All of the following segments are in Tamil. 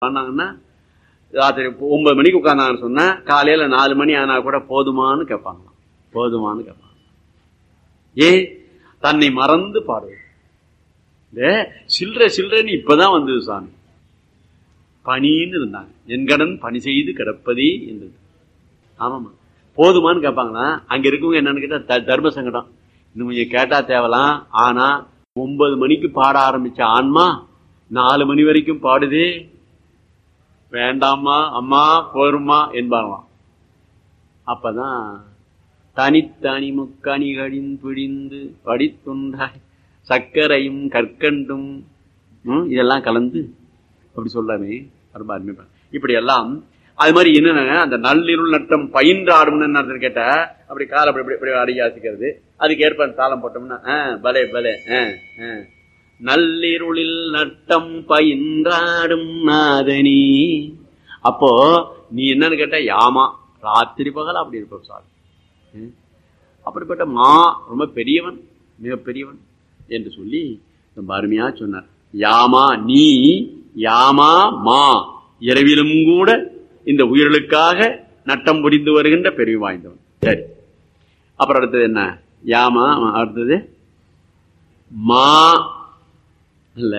பண்ணாங்கன்னா ராத்திரி ஒன்பது மணிக்கு உட்காந்தாங்கன்னு சொன்னா காலையில நாலு மணி ஆனா கூட போதுமான்னு கேட்பாங்களாம் போதுமான்னு கேட்பாங்க ஏ தன்னை மறந்து பாடுவது இந்த சில்லற சில்லறன்னு இப்பதான் வந்தது சாமி பணின்னு இருந்தாங்க என் கடன் பணி செய்து கிடப்பதே என்றது ஆமாமா போதுமான்னு கேட்பாங்களா அங்க இருக்கவங்க என்னன்னு கேட்டா த- தர்ம சங்கடம் இன்னும் கொஞ்சம் கேட்டா தேவலாம் ஆனா ஒன்பது மணிக்கு பாட ஆரம்பிச்ச ஆன்மா நாலு மணி வரைக்கும் பாடுதே வேண்டாமா அம்மா போருமா என்பாங்களாம் அப்பதான் தனித்தனி முக்கணிகளின் பிழிந்து படித்துண்டாய் சர்க்கரையும் கற்கண்டும் ம், இதெல்லாம் கலந்து அப்படி சொல்லாமே ரொம்ப அருமைப்பா இப்படி எல்லாம் அது மாதிரி என்னன்னா அந்த நள்ளிருள் நட்டம் பயின்றாடும்னு என்ன அர்த்தம் கேட்டா அப்படி காலை அப்படி இப்படி இப்படி அடிக்க ஆசிக்கிறது அதுக்கு ஏற்ப அந்த தாளம் போட்டோம்னா ஆ, பலே பலே ஆ, ஆ. நள்ளிருளில் நட்டம் பயின்றாடும் நாதனி அப்போ நீ என்னன்னு கேட்டா யாமா ராத்திரி பகல் அப்படி இருப்ப சார் ம். அப்படிப்பட்ட மா ரொம்ப பெரியவன் மிக பெரியவன் என்று சொல்லி ரொம்ப அருமையா சொன்னார் யாமா நீ யாமா மா இரவிலும் கூட இந்த உயிர்களுக்காக நட்டம் புரிந்து வருகின்ற பெருமை வாய்ந்தவன் சரி அப்புறம் அடுத்தது என்ன யாமா அடுத்தது மா இல்ல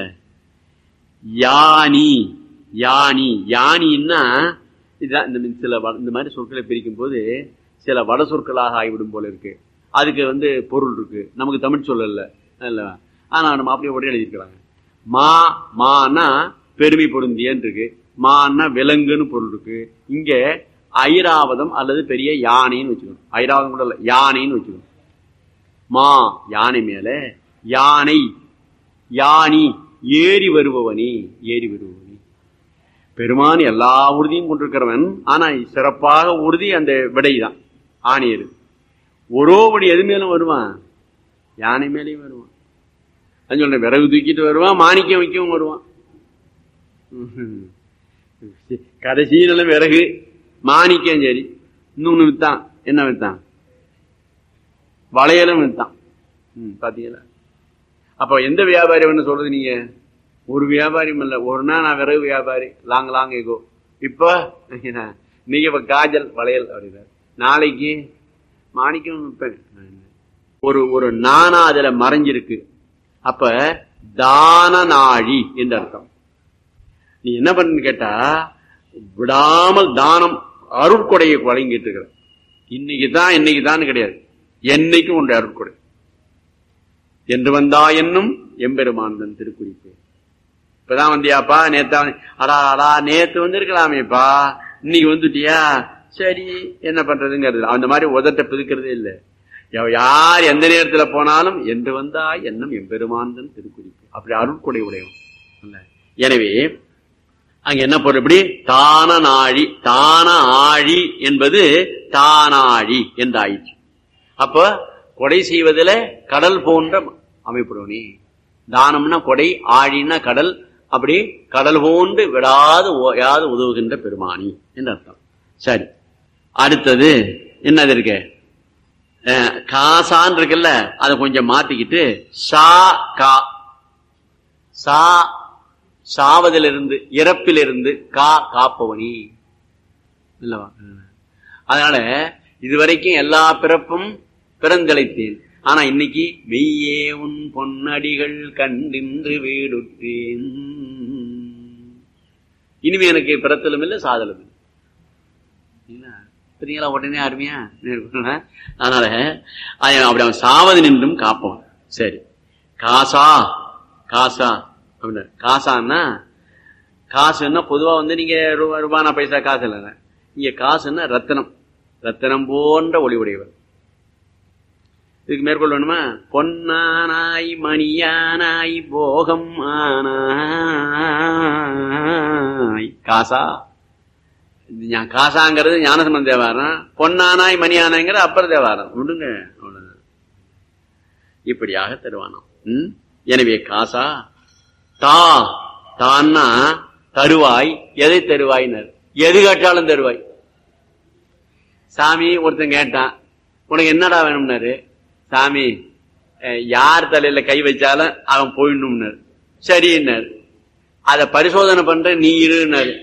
யானி யானி யானின்னா இதுதான் இந்த சில வ- இந்த மாதிரி சொற்களை பிரிக்கும் போது சில வட சொற்களாக ஆகிவிடும் போல இருக்கு அதுக்கு வந்து பொருள் இருக்கு நமக்கு தமிழ் சொல் இல்ல இல்ல ஆனா நம்ம அப்படியே உடனே எழுதியிருக்கிறாங்க மா மானா பெருமை பொருந்தியன்னு இருக்கு மான்னா விலங்குன்னு பொருள் இருக்கு இங்க ஐராவதம் அல்லது பெரிய யானைன்னு வச்சுக்கணும் ஐராவதம் கூட இல்ல யானைன்னு வச்சுக்கணும் மா யானை மேல யானை யானி ஏறி வருபவனி ஏறி வருபவனி பெருமான் எல்லா உறுதியும் கொண்டிருக்கிறவன் ஆனா சிறப்பாக உறுதி அந்த விடைதான் ஆணியர் ஒரோபடி எது மேலும் வருவான் யானை மேலேயும் வருவான் நான் சொல்றேன் விறகு தூக்கிட்டு வருவான் மாணிக்கம் வைக்கவும் வருவான் ம்ஹும். கடைசியில விறகு மாணிக்கம் சரி இன்னொன்னு வித்தான் என்ன வித்தான் வளையலும் வித்தான் ம், பாத்தீங்களா அப்ப எந்த வியாபாரி வேணும் சொல்றது நீங்க ஒரு வியாபாரியும் இல்ல ஒரு நாள் நான் விறகு வியாபாரி லாங் லாங் எகோ இப்ப நீங்க இப்ப காஜல் வளையல் அப்படின்னாரு நாளைக்கு மாணிக்கம் விற்பேன் ஒரு ஒரு நானா அதுல மறைஞ்சிருக்கு அப்ப தான நாழி என்று அர்த்தம் நீ என்ன பண்ணு கேட்டா விடாமல் தானம் அருட்கொடையை வழங்கிட்டு இருக்கிற இன்னைக்கு தான் இன்னைக்கு தான் கிடையாது என்னைக்கும் உண்டு அருட்கொடை என்று வந்தா என்னும் எம்பெருமானந்தன் திருக்குறிப்பு இப்பதான் வந்தியாப்பா நேத்தா வந்து- அடா அடா நேத்து வந்திருக்கலாமேப்பா இன்னைக்கு வந்துட்டியா சரி என்ன பண்றதுங்கிறது அந்த மாதிரி உதட்ட பிதுக்கிறதே இல்லை யா- யார் எந்த நேரத்துல போனாலும் என்று வந்தா என்னும் எம்பெருமானந்தன் திருக்குறிப்பு அப்படி அருட்கொடை உடையவன் இல்ல? எனவே அங்க என்ன பொருள் இப்படி தான நாழி தான ஆழி என்பது தானாழி என்றாயிற்று அப்ப கொடை செய்வதில கடல் போன்ற அமைப்புடனே தானம்னா கொடை ஆழின்னா கடல் அப்படி கடல் போன்று விடாது ஓயாது உதவுகின்ற பெருமானி என்று அர்த்தம் சரி அடுத்தது என்னது இருக்கு அஹ், காசான் இருக்குல்ல அதை கொஞ்சம் மாத்திக்கிட்டு சா கா சா சாவதிலிருந்து இறப்பிலிருந்து கா காப்பவனி இல்லவா அதனால இதுவரைக்கும் எல்லா பிறப்பும் பிறந்தளித்தேன் ஆனா இன்னைக்கு மெய்யே உன் பொன்னடிகள் கண்டின்று வீடுற்றேன் இனிமே எனக்கு பிறத்தலும் இல்லை சாதலும் இல்லை சரிங்களா? சரிங்களா உடனே அருமையா இருக்குல்ல? அதனால அவன் அப்படி அவன் சாவது நின்றும் காப்பவன் சரி காசா காசா அப்படின்னா காசான்னா காசுன்னா பொதுவா வந்து நீங்க ரூபா ரூபானா பைசா காசு இல்லைங்க இங்க காசுன்னா ரத்தனம் ரத்தனம் போன்ற ஒளி உடையவர் இதுக்கு மேற்கொள்ள வேணுமா பொன்னானாய் மணியானாய் போகம் ஆனாய் காசா இது ஞா- காசாங்கிறது ஞானசம்பந்த தேவாரம் பொன்னானாய் மணியானாய்ங்கிற அப்பர் தேவாரம் விடுங்க அவ்வளவுதான் இப்படியாக தருவானாம் ம்? எனவே காசா தா தான்னா தருவாய் எதை தருவாய்னர் எது கேட்டாலும் தருவாய் சாமி ஒருத்தன் கேட்டான் உனக்கு என்னடா வேணும்னாரு சாமி அஹ், யார் தலையில கை வச்சாலும் அவன் போயிடணும்னாரு சரின்னாரு அத பரிசோதனை பண்ற நீ இருன்னாரு